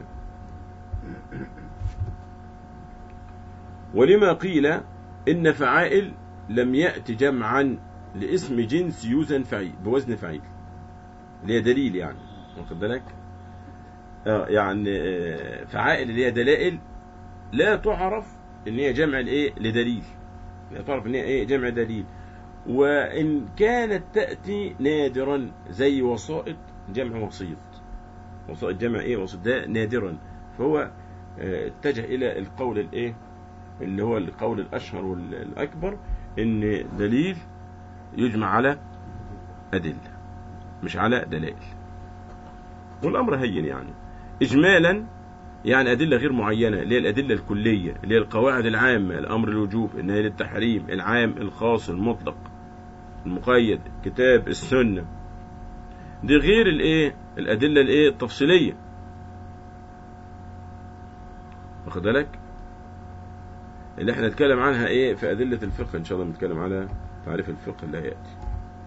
ولما قيل إن فعائل لم يأتي جمعا لاسم جنس يوزن فعيل بوزن فعيل اللي هي دليل يعني واخد بالك آه يعني آه فعائل اللي هي دلائل لا تعرف ان هي جمع الايه لدليل لا تعرف ان هي ايه جمع دليل وان كانت تاتي نادرا زي وسائط جمع وسيط وسائط جمع ايه وسيط ده نادرا فهو اتجه الى القول الايه اللي هو القول الاشهر والاكبر ان دليل يجمع على ادله مش على دلائل والامر هين يعني اجمالا يعني أدلة غير معينة اللي هي الأدلة الكلية اللي هي القواعد العامة الأمر الوجوب النهي للتحريم العام الخاص المطلق المقيد كتاب السنة دي غير الايه الأدلة الايه التفصيلية واخد بالك اللي احنا نتكلم عنها ايه في أدلة الفقه ان شاء الله نتكلم على تعريف الفقه اللي هيأتي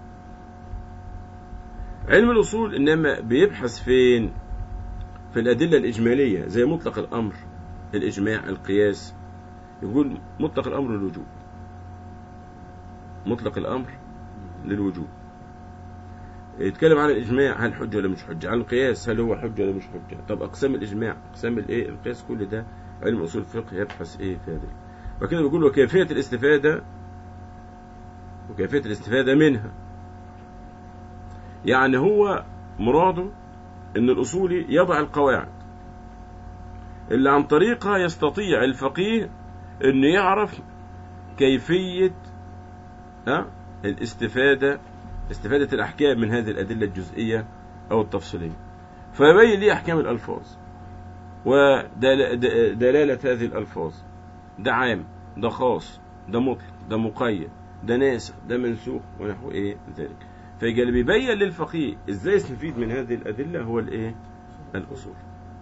علم الأصول إنما بيبحث فين في الأدلة الإجمالية زي مطلق الأمر الإجماع القياس يقول مطلق الأمر للوجوب مطلق الأمر للوجوب يتكلم عن الإجماع هل حجة ولا مش حجة عن القياس هل هو حجة ولا مش حجة طب أقسام الإجماع أقسام الإيه القياس كل ده علم أصول الفقه يبحث إيه في هذا وكده بيقول وكيفية الاستفادة وكيفية الاستفادة منها يعني هو مراده ان الاصولي يضع القواعد اللي عن طريقها يستطيع الفقيه انه يعرف كيفية ها الاستفادة استفادة الاحكام من هذه الادلة الجزئية او التفصيلية فيبين لي احكام الالفاظ ودلالة هذه الالفاظ ده عام ده خاص ده مطلق ده مقيد ده ناسخ ده منسوخ ونحو ايه ذلك فيجي اللي بيبين للفقيه ازاي يستفيد من هذه الادله هو الايه الاصول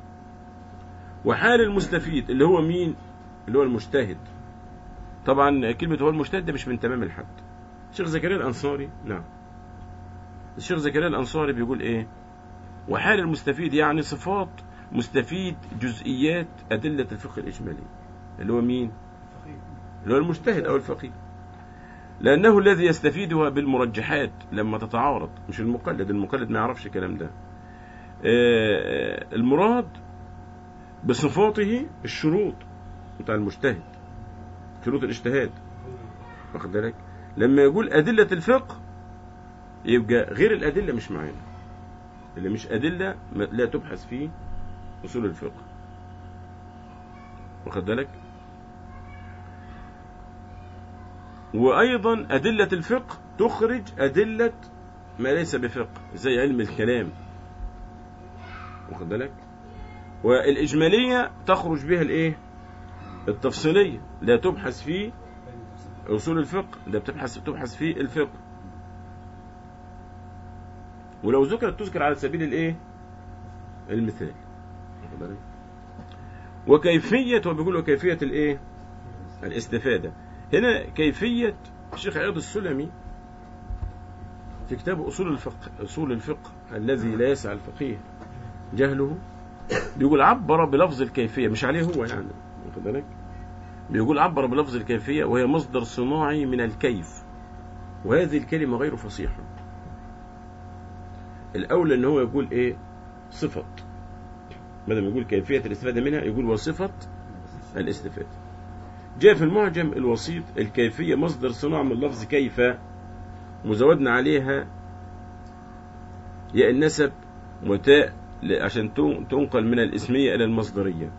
وحال المستفيد اللي هو مين اللي هو المجتهد طبعا كلمه هو المجتهد ده مش من تمام الحد الشيخ زكريا الانصاري نعم الشيخ زكريا الانصاري بيقول ايه وحال المستفيد يعني صفات مستفيد جزئيات ادله الفقه الاجمالي اللي هو مين اللي هو المجتهد او الفقيه لأنه الذي يستفيدها بالمرجحات لما تتعارض مش المقلد المقلد ما يعرفش الكلام ده المراد بصفاته الشروط بتاع المجتهد شروط الاجتهاد واخد بالك لما يقول أدلة الفقه يبقى غير الأدلة مش معانا اللي مش أدلة لا تبحث فيه أصول الفقه واخد بالك وأيضا أدلة الفقه تخرج أدلة ما ليس بفقه زي علم الكلام واخد بالك والإجمالية تخرج بها الإيه التفصيلية لا تبحث في أصول الفقه ده بتبحث تبحث في الفقه ولو ذكرت تذكر على سبيل الإيه المثال واخد بالك وكيفية وبيقول وكيفية الإيه الاستفادة هنا كيفية الشيخ عياض السلمي في كتاب أصول الفقه أصول الفقه الذي لا يسعى الفقيه جهله بيقول عبر بلفظ الكيفية مش عليه هو يعني واخد بالك بيقول عبر بلفظ الكيفية وهي مصدر صناعي من الكيف وهذه الكلمة غير فصيحة الأولى أن هو يقول إيه صفة بدل ما يقول كيفية الاستفادة منها يقول وصفة الاستفادة جاء في المعجم الوسيط الكيفية مصدر صناعة من لفظ كيف مزودنا عليها ياء النسب وتاء عشان تنقل من الاسمية إلى المصدرية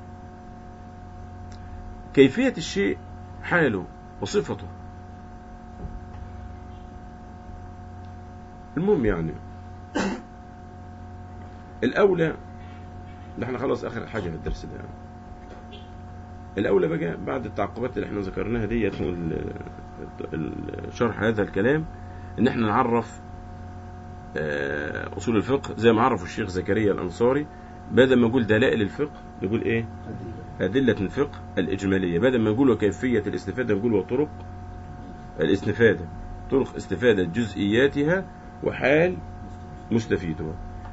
كيفية الشيء حاله وصفته المهم يعني الأولى ده احنا خلاص آخر حاجة في الدرس ده يعني. الأولى بقى بعد التعقبات اللي احنا ذكرناها ديت شرح هذا الكلام ان احنا نعرف أصول الفقه زي ما عرفوا الشيخ زكريا الأنصاري بدل ما نقول دلائل الفقه نقول ايه أدلة الفقه الإجمالية بدل ما نقول وكيفية الاستفادة نقول وطرق الاستفادة طرق استفادة جزئياتها وحال مستفيدها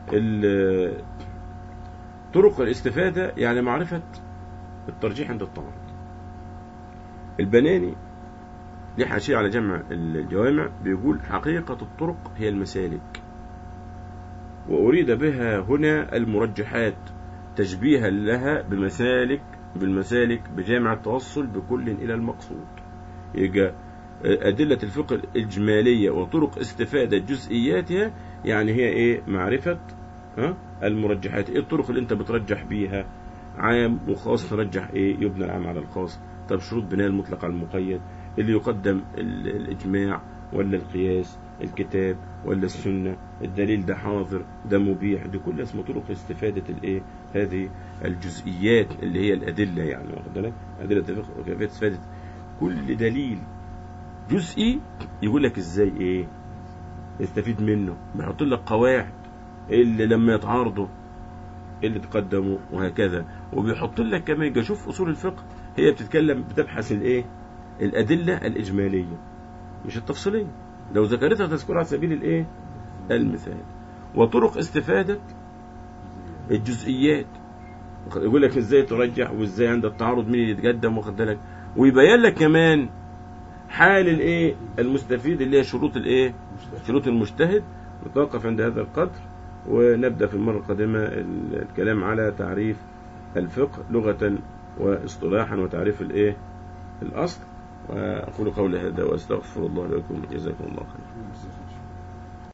طرق الاستفادة يعني معرفة الترجيح عند التعارض البناني ليه حاشية على جمع الجوامع بيقول حقيقة الطرق هي المسالك وأريد بها هنا المرجحات تشبيها لها بمسالك بالمسالك بجامع التوصل بكل إلى المقصود يجا أدلة الفقه الإجمالية وطرق استفادة جزئياتها يعني هي إيه معرفة ها المرجحات إيه الطرق اللي أنت بترجح بيها عام وخاص ترجح إيه يبنى العام على الخاص طب شروط بناء المطلق على المقيد اللي يقدم الإجماع ولا القياس الكتاب ولا السنة الدليل ده حاضر ده مبيح دي كلها اسمها طرق استفادة الايه هذه الجزئيات اللي هي الأدلة يعني واخد بالك أدلة الفقه وكيفية استفادة كل دليل جزئي يقول لك ازاي ايه يستفيد منه بيحط لك قواعد اللي لما يتعارضوا اللي تقدموا وهكذا وبيحط لك كمان يجي شوف اصول الفقه هي بتتكلم بتبحث الايه الادله الاجماليه مش التفصيليه لو ذكرتها تذكرها على سبيل الايه المثال وطرق استفاده الجزئيات يقول لك ازاي ترجح وازاي عند التعارض مين يتقدم واخد بالك ويبين لك كمان حال الايه المستفيد اللي هي شروط الايه شروط المجتهد نتوقف عند هذا القدر ونبدا في المره القادمه الكلام على تعريف الفقه لغه واصطلاحا وتعريف الايه الاصل واقول قولي هذا واستغفر الله لكم جزاكم الله خيرا